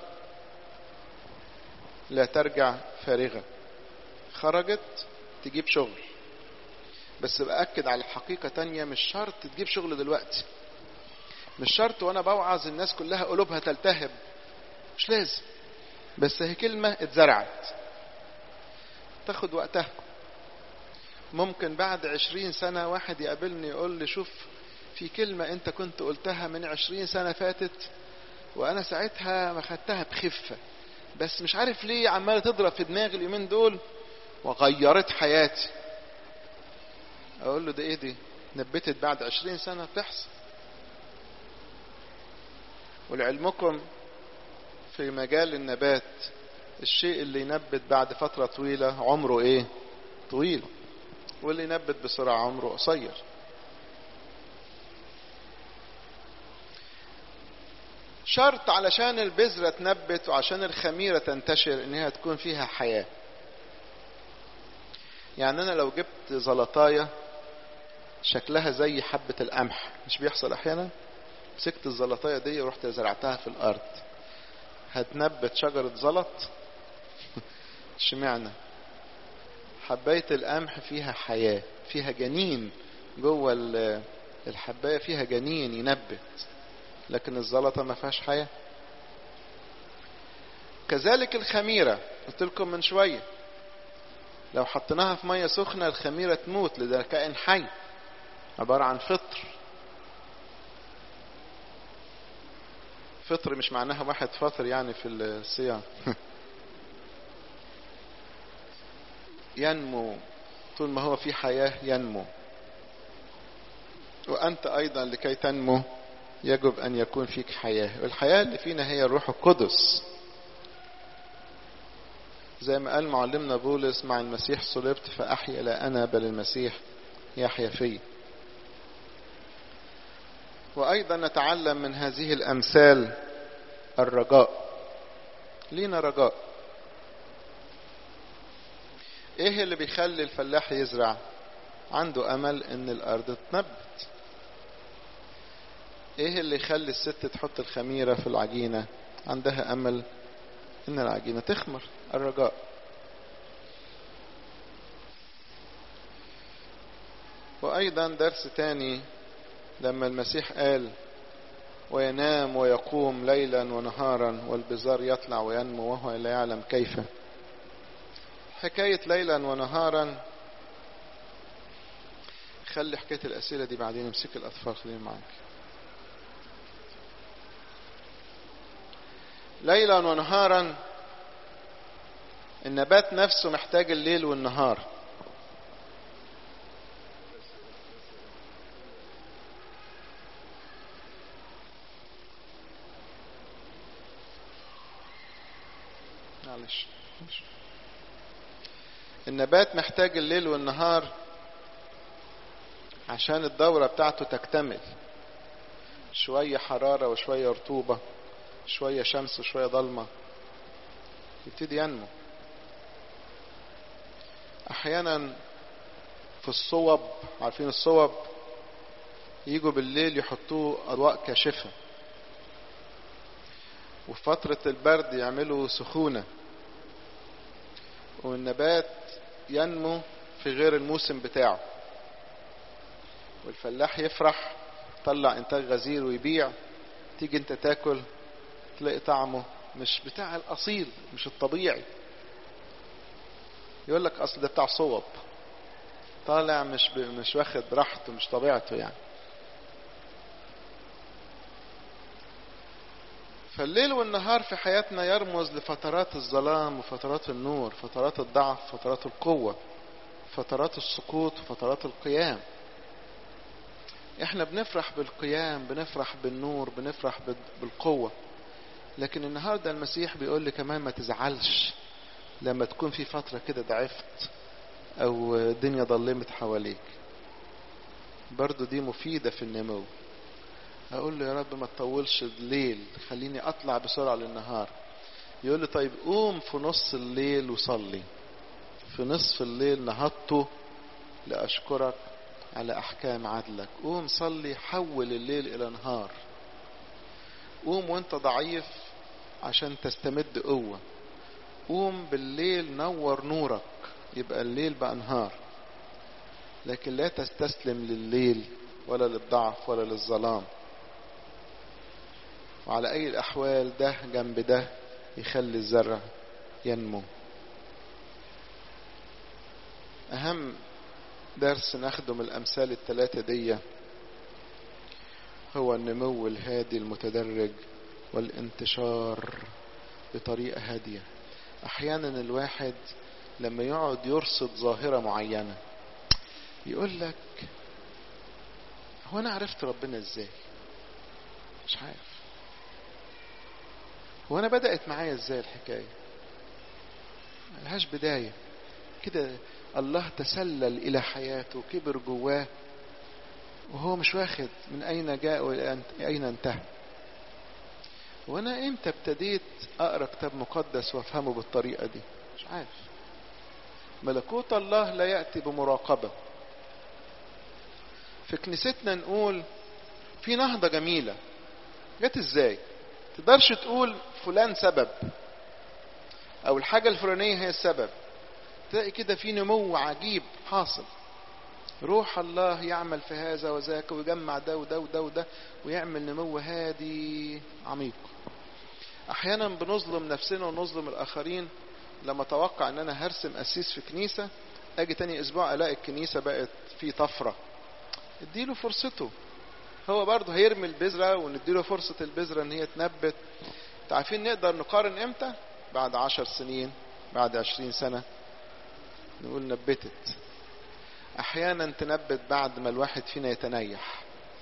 لا ترجع فارغة خرجت تجيب شغل بس بأكد على حقيقة تانية مش شرط تجيب شغل دلوقتي مش شرط وانا بوعظ الناس كلها قلوبها تلتهب مش لازم بس هي كلمة اتزرعت تاخد وقتها ممكن بعد عشرين سنة واحد يقابلني يقول لي شوف في كلمة انت كنت قلتها من عشرين سنة فاتت وانا ساعتها ما خدتها بخفة بس مش عارف ليه عمالة تضرب في دماغي اليومين دول وغيرت حياتي اقول له ده ايه دي نبتت بعد عشرين سنة بتحصل ولعلمكم في مجال النبات الشيء اللي ينبت بعد فترة طويلة عمره ايه طويل واللي ينبت بسرعة عمره قصير شرط علشان البذرة تنبت وعشان الخميرة تنتشر انها تكون فيها حياة يعني انا لو جبت زلطاية شكلها زي حبة القمح مش بيحصل احيانا مسكت الزلطاية دي ورحت زرعتها في الارض هتنبت شجرة زلط اشمعنى حباية القمح فيها حياة فيها جنين جوه الحباية فيها جنين ينبت لكن الزلطة ما فيهاش حياة كذلك الخميرة قلت لكم من شوية لو حطيناها في مية سخنة الخميرة تموت لده كائن حي عبارة عن فطر فطر مش معناها واحد فطر يعني في الصيام ينمو طول ما هو في حياة ينمو وأنت أيضا لكي تنمو يجب أن يكون فيك حياة والحياة اللي فينا هي الروح القدس زي ما قال معلمنا بولس مع المسيح صلبت فأحيا لا أنا بل المسيح يحيا في وأيضا نتعلم من هذه الأمثال الرجاء لينا رجاء ايه اللي بيخلي الفلاح يزرع عنده امل ان الارض تنبت ايه اللي يخلي الست تحط الخميرة في العجينة عندها امل ان العجينة تخمر الرجاء وايضا درس تاني لما المسيح قال وينام ويقوم ليلا ونهارا والبزار يطلع وينمو وهو لا يعلم كيف حكاية ليلا ونهارا خلي حكاية الأسئلة دي بعدين امسك الأطفال خليهم معاك ليلا ونهارا النبات نفسه محتاج الليل والنهار معلش معلش. النبات محتاج الليل والنهار عشان الدورة بتاعته تكتمل شوية حرارة وشوية رطوبة شوية شمس وشوية ضلمة يبتدي ينمو أحيانا في الصوب عارفين الصوب يجوا بالليل يحطوه أضواء كاشفة وفي فترة البرد يعملوا سخونة والنبات ينمو في غير الموسم بتاعه والفلاح يفرح طلع انتاج غزير ويبيع تيجي انت تاكل تلاقي طعمه مش بتاع الاصيل مش الطبيعي يقول لك اصل ده بتاع صوب طالع مش ب... مش واخد راحته مش طبيعته يعني فالليل والنهار في حياتنا يرمز لفترات الظلام وفترات النور فترات الضعف فترات القوة فترات السقوط وفترات القيام احنا بنفرح بالقيام بنفرح بالنور بنفرح بالقوة لكن النهاردة المسيح بيقول لي كمان ما تزعلش لما تكون في فترة كده ضعفت او الدنيا ضلمت حواليك برضو دي مفيدة في النمو اقول له يا رب ما تطولش الليل خليني اطلع بسرعة للنهار يقول لي طيب قوم في نص الليل وصلي في نصف الليل نهضته لأشكرك على أحكام عدلك قوم صلي حول الليل إلى نهار قوم وانت ضعيف عشان تستمد قوة قوم بالليل نور نورك يبقى الليل بقى نهار لكن لا تستسلم لليل ولا للضعف ولا للظلام وعلى أي الأحوال ده جنب ده يخلي الزرع ينمو أهم درس ناخده من الأمثال الثلاثة دي هو النمو الهادي المتدرج والانتشار بطريقة هادية أحيانا الواحد لما يقعد يرصد ظاهرة معينة يقول لك هو أنا عرفت ربنا إزاي مش عارف هو أنا بدأت معايا إزاي الحكاية ملهاش بداية كده الله تسلل إلى حياته وكبر جواه وهو مش واخد من أين جاء وأين انتهى وأنا إمتى ابتديت أقرأ كتاب مقدس وأفهمه بالطريقة دي مش عارف ملكوت الله لا يأتي بمراقبة في كنيستنا نقول في نهضة جميلة جت ازاي تقدرش تقول فلان سبب او الحاجة الفلانية هي السبب تلاقي كده في نمو عجيب حاصل روح الله يعمل في هذا وذاك ويجمع ده وده وده وده ويعمل نمو هادي عميق احيانا بنظلم نفسنا ونظلم الاخرين لما اتوقع ان انا هرسم قسيس في كنيسة اجي تاني اسبوع الاقي الكنيسة بقت في طفرة اديله فرصته هو برضه هيرمي البذرة ونديله فرصة البذرة ان هي تنبت عارفين نقدر نقارن امتى بعد عشر سنين بعد عشرين سنة نقول نبتت احيانا تنبت بعد ما الواحد فينا يتنيح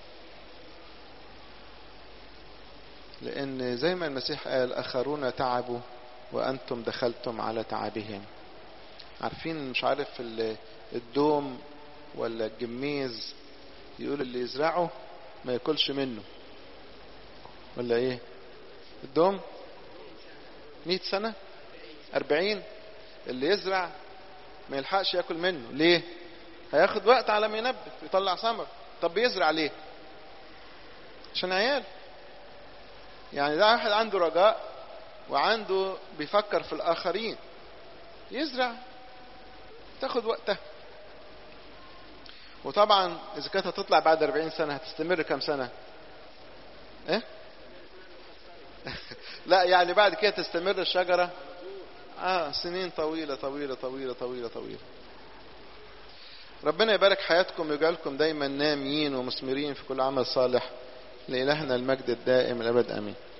لان زي ما المسيح قال اخرون تعبوا وانتم دخلتم على تعبهم عارفين مش عارف الدوم ولا الجميز يقول اللي يزرعه ما ياكلش منه ولا ايه الدوم مئة سنة أربعين اللي يزرع ما يلحقش ياكل منه ليه هياخد وقت على ما ينبت ويطلع ثمر طب بيزرع ليه عشان عيال يعني ده واحد عنده رجاء وعنده بيفكر في الآخرين يزرع تاخد وقتها وطبعا إذا كانت هتطلع بعد 40 سنة هتستمر كم سنة إيه؟ لا يعني بعد كده تستمر الشجرة آه سنين طويلة طويلة طويلة طويلة طويلة ربنا يبارك حياتكم ويجعلكم دايما ناميين ومثمرين في كل عمل صالح لإلهنا المجد الدائم الأبد آمين